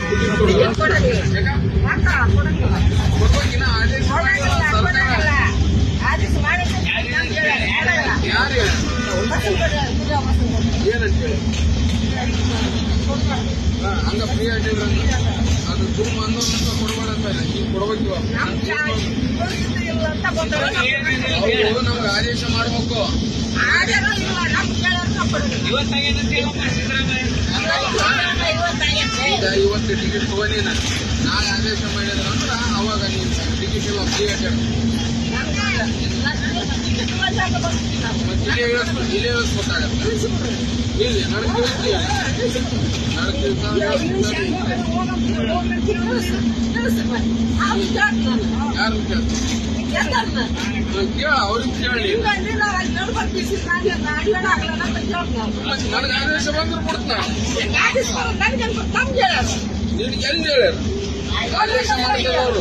ಕೊಡಂಗಿಲ್ಲ ಮಾತ್ರ ಕೊಡಂಗಿಲ್ಲ ಕೊಡ್ಬೇಕಿನ್ನ ಆದೇಶ ಕೊಡಂಗಿಲ್ಲ ಸರ್ಕಾರ ಕೊಡಂಗಿಲ್ಲ ಆದೇಶ ಮಾಡಿದ್ರೆ ನಮ್ಗೆ ಕೊಡಂಗಿಲ್ಲ. ಯಾರು ಹೇಳಿ ಬಸ್ಸು ಕೊಡು, ಪೂಜಾ ಬಸ್ಸು ಕೊಡು. ಏನಂತ ಹೇಳಿ ಹಾ, ಹಂಗ ಫ್ರೀ ಆಗಿದ್ರಂಗ ಅದು ತುಂಬ ಅಂದೋರ್ನಂತ ಕೊಡ್ಬೇಡ ಅಂತ ಇಲ್ಲ ಈಗ ಕೊಡ್ಬೇಕು ಇವಾಗ. ನಮ್ ಚಾರ್ಜ್ ಪರಿಸ್ಥಿತಿ ಇಲ್ಲ ಅಂತ ಬಂದವರು ಅವ್ರು ನಮ್ಗೆ ಆದೇಶ ಮಾಡ್ಬೇಕು ಆಧಾರ ಇಲ್ಲ ನಮ್ ಕೇಳೋರ್ನ ಕೊಡಂಗಿಲ್ಲ. ಇವತ್ತಾಗೈತೆ. ಈಗ ಇವತ್ತು ಟಿಕೆಟ್ ತಗೊಂಡಿ ನಾನು ನಾಳೆ ಆದೇಶ ಮಾಡಿದ್ರ ಅಂದ್ರ ಅವಾಗ ನೀನ್ ಟಿಕೆಟ್ ಇಲ್ಲ ಫ್ರೀ ಆಗ್ಯಾರ ನಮ್ಗೆ ನಮ್ಗೆ ಟಿಕೆಟ್ ಬಂದಾಗ ಬರ್ತೀವಿ ನಾವು. ಮತ್ತೆ ಇಲ್ಲೇ ಇಳಿಸ್ಬೇಕು ಇಲ್ಲೇ ಇಳಿಸ್ಬೇಕಾಗತ್ತೆ ಇಲ್ಲಿ ನಡಕ್ ಇಳಿಸ್ತೀಯ ನಡಕ್ ಯಾರು ಕೇಳ್ತಾರೆ ಕೇಳ ಅವ್ರಿಗೆ ಕೇಳಿ ಮತ್ತೆ ನನಗೆ ಆದೇಶ ಬಂದ್ರೆ ಕೊಡ್ತಾನ ನಿನ್ಗೆ ಎಲ್ಲಿ ಹೇಳ್ಯಾರ ಆದೇಶ ಮಾಡಿದಾರ ಅವರು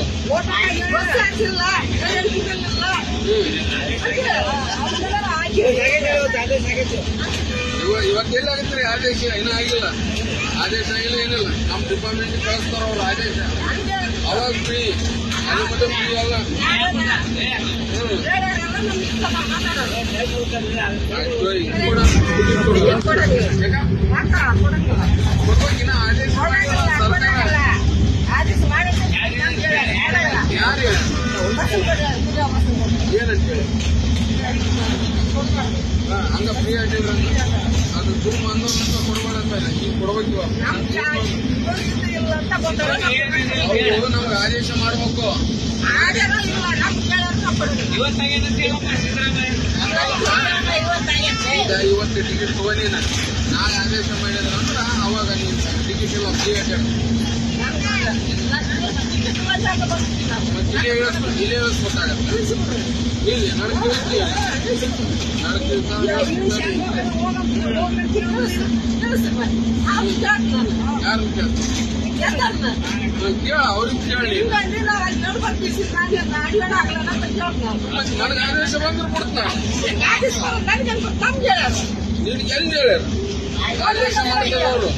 ಇವ ಇವತ್ತೆಲ್ಲ ಆಗತ್ರಿ ಆದೇಶ ಏನೂ ಆಗಿಲ್ಲ ಆದೇಶ ಆಗಿಲ್ಲ ಏನಿಲ್ಲ ನಮ್ಮ ಡಿಪಾರ್ಟ್ಮೆಂಟ್ ಕಳಿಸ್ತಾರ ಅವ್ರ ಆದೇಶ ಅವಾಗ ಫ್ರೀ ಅದು ಮತ್ತೆ ಫ್ರೀ ಅಲ್ಲ ಹ್ಮ್ ಆಯ್ತು, ಈಗ ಕೊಡ ಟಿಕೆಟ್ ಕೊಡು. ಯಾಕ? ಕೊಡ್ಬೇಕಿನ್ನ ಆದೇಶ ಸರ್ಕಾರ ಆದೇಶ ಮಾಡಿದ್ರೆ ನಮ್ಗೆ ಕೊಡಂಗಿಲ್ಲ. ಯಾರು ಹೇಳಿ ಬಸ್ಸು ಕೊಡು, ಪೂಜಾ ಬಸ್ಸು ಕೊಡು. ಏನಂತ ಹೇಳಿ ಹಾ, ಹಂಗ ಫ್ರೀ ಆಗಿದ್ರಂಗ ಅದು ತುಂಬ ಅಂದೋರ್ನಂತ ಕೊಡ್ಬೇಡ ಅಂತ ಇಲ್ಲ ಈಗ ಕೊಡ್ಬೇಕು ಇವಾಗ. ನಮ್ ಚಾರ್ಜ್ ಪರಿಸ್ಥಿತಿ ಇಲ್ಲ ಅಂತ ಬಂದವರು ಅವ್ರು ನಮ್ಗೆ ಆದೇಶ ಮಾಡ್ಬೇಕು ಆಧಾರ ಇಲ್ಲ ನಮ್ ಕೇಳೋರ್ನ ಕೊಡಂಗಿಲ್ಲ. ಇವತ್ತಾಗೈತೆ. ಈಗ ಇವತ್ತು ಟಿಕೆಟ್ ತಗೊಂಡಿ ನಾನು ನಾಳೆ ಆದೇಶ ಮಾಡಿದ್ರ ಅಂದ್ರ ಅವಾಗ ನೀನ್ ಟಿಕೆಟ್ ಇಲ್ಲ ಫ್ರೀ ಆಗ್ಯಾರ ನಮ್ಗೆ ನಮ್ಗೆ ಟಿಕೆಟ್ ಬಂದಾಗ ಬರ್ತೀವಿ ನಾವು. ಮತ್ತೆ ಇಲ್ಲೇ ಇಳಿಸ್ಬೇಕು ಇಲ್ಲೇ ಇಳಿಸ್ಬೇಕಾಗತ್ತೆ ಇಲ್ಲಿ ನಡಕ್ ಇಳಿಸ್ತೀಯ ನಡಕ್ ಯಾರು ಕೇಳ್ತಾರೆ ಕೇಳ ಅವ್ರಿಗೆ ಕೇಳಿ ಮತ್ತೆ ನನಗೆ ಆದೇಶ ಬಂದ್ರೆ ಕೊಡ್ತಾನ ನಿನ್ಗೆ ಎಲ್ಲಿ ಹೇಳ್ಯಾರ ಆದೇಶ ಮಾಡಿದಾರ ಅವರು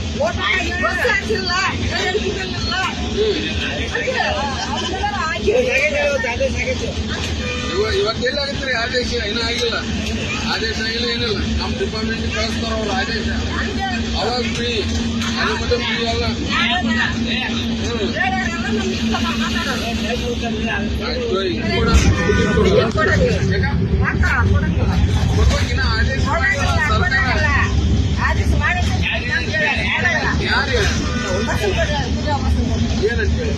ಇವ ಇವತ್ತೆಲ್ಲ ಆಗತ್ರಿ ಆದೇಶ ಏನೂ ಆಗಿಲ್ಲ ಆದೇಶ ಆಗಿಲ್ಲ ಏನಿಲ್ಲ ನಮ್ಮ ಡಿಪಾರ್ಟ್ಮೆಂಟ್ ಕಳಿಸ್ತಾರ ಅವ್ರ ಆದೇಶ ಅವಾಗ ಫ್ರೀ ಅದು ಮತ್ತೆ ಫ್ರೀ ಅಲ್ಲ ಹ್ಮ್ ಆಯ್ತು, ಈಗ ಕೊಡ ಟಿಕೆಟ್ ಕೊಡು. ಯಾಕ? ಕೊಡ್ಬೇಕಿನ್ನ ಆದೇಶ ಸರ್ಕಾರ ಆದೇಶ ಮಾಡಿದ್ರೆ ನಮ್ಗೆ ಕೊಡಂಗಿಲ್ಲ. ಯಾರು ಹೇಳಿ ಬಸ್ಸು ಕೊಡು, ಪೂಜಾ ಬಸ್ಸು ಕೊಡು. ಏನಂತ ಹೇಳಿ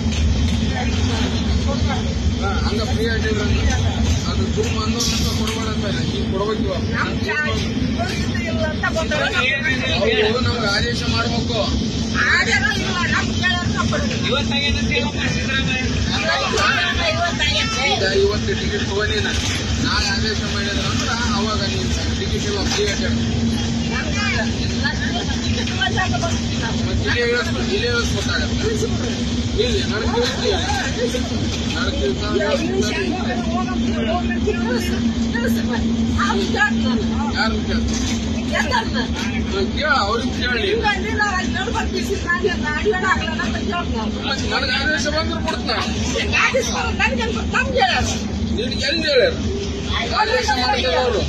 ಹಾ, ಹಂಗ ಫ್ರೀ ಆಗಿದ್ರಂಗ ಅದು ತುಂಬ ಅಂದೋರ್ನಂತ ಕೊಡ್ಬೇಡ ಅಂತ ಇಲ್ಲ ಈಗ ಕೊಡ್ಬೇಕು ಇವಾಗ. ನಮ್ ಚಾರ್ಜ್ ಪರಿಸ್ಥಿತಿ ಇಲ್ಲ ಅಂತ ಬಂದವರು ಅವ್ರು ನಮ್ಗೆ ಆದೇಶ ಮಾಡ್ಬೇಕು ಆಧಾರ ಇಲ್ಲ ನಮ್ ಕೇಳೋರ್ನ ಕೊಡಂಗಿಲ್ಲ. ಇವತ್ತಾಗೈತೆ. ಈಗ ಇವತ್ತು ಟಿಕೆಟ್ ತಗೊಂಡಿ ನಾನು ನಾಳೆ ಆದೇಶ ಮಾಡಿದ್ರ ಅಂದ್ರ ಅವಾಗ ನೀನ್ ಟಿಕೆಟ್ ಇಲ್ಲ ಫ್ರೀ ಆಗ್ಯಾರ ನಮ್ಗೆ ನಮ್ಗೆ ಟಿಕೆಟ್ ಬಂದಾಗ ಬರ್ತೀವಿ ನಾವು. ಮತ್ತೆ ಇಲ್ಲೇ ಇಳಿಸ್ಬೇಕು ಇಲ್ಲೇ ಇಳಿಸ್ಬೇಕಾಗತ್ತೆ ಇಲ್ಲಿ ನಡಕ್ ಇಳಿಸ್ತೀಯ ನಡಕ್ ಯಾರು ಕೇಳ್ತಾರೆ ಕೇಳ ಅವ್ರಿಗೆ ಕೇಳಿ ಮತ್ತೆ ನನಗೆ ಆದೇಶ ಬಂದ್ರೆ ಕೊಡ್ತಾನ ನಿನ್ಗೆ ಎಲ್ಲಿ ಹೇಳ್ಯಾರ ಆದೇಶ ಮಾಡಿದಾರ ಅವರು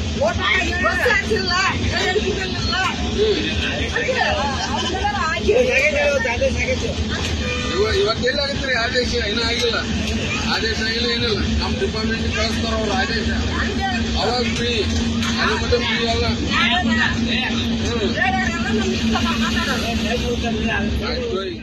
ಇವ ಇವತ್ತೆಲ್ಲ ಆಗತ್ರಿ ಆದೇಶ ಏನೂ ಆಗಿಲ್ಲ ಆದೇಶ ಆಗಿಲ್ಲ ಏನಿಲ್ಲ ನಮ್ಮ ಡಿಪಾರ್ಟ್ಮೆಂಟ್ ಕಳಿಸ್ತಾರ ಅವ್ರ ಆದೇಶ ಅವಾಗ ಫ್ರೀ ಅದು ಮತ್ತೆ ಫ್ರೀ ಅಲ್ಲ ಹ್ಮ್ ಆಯ್ತು, ಈಗ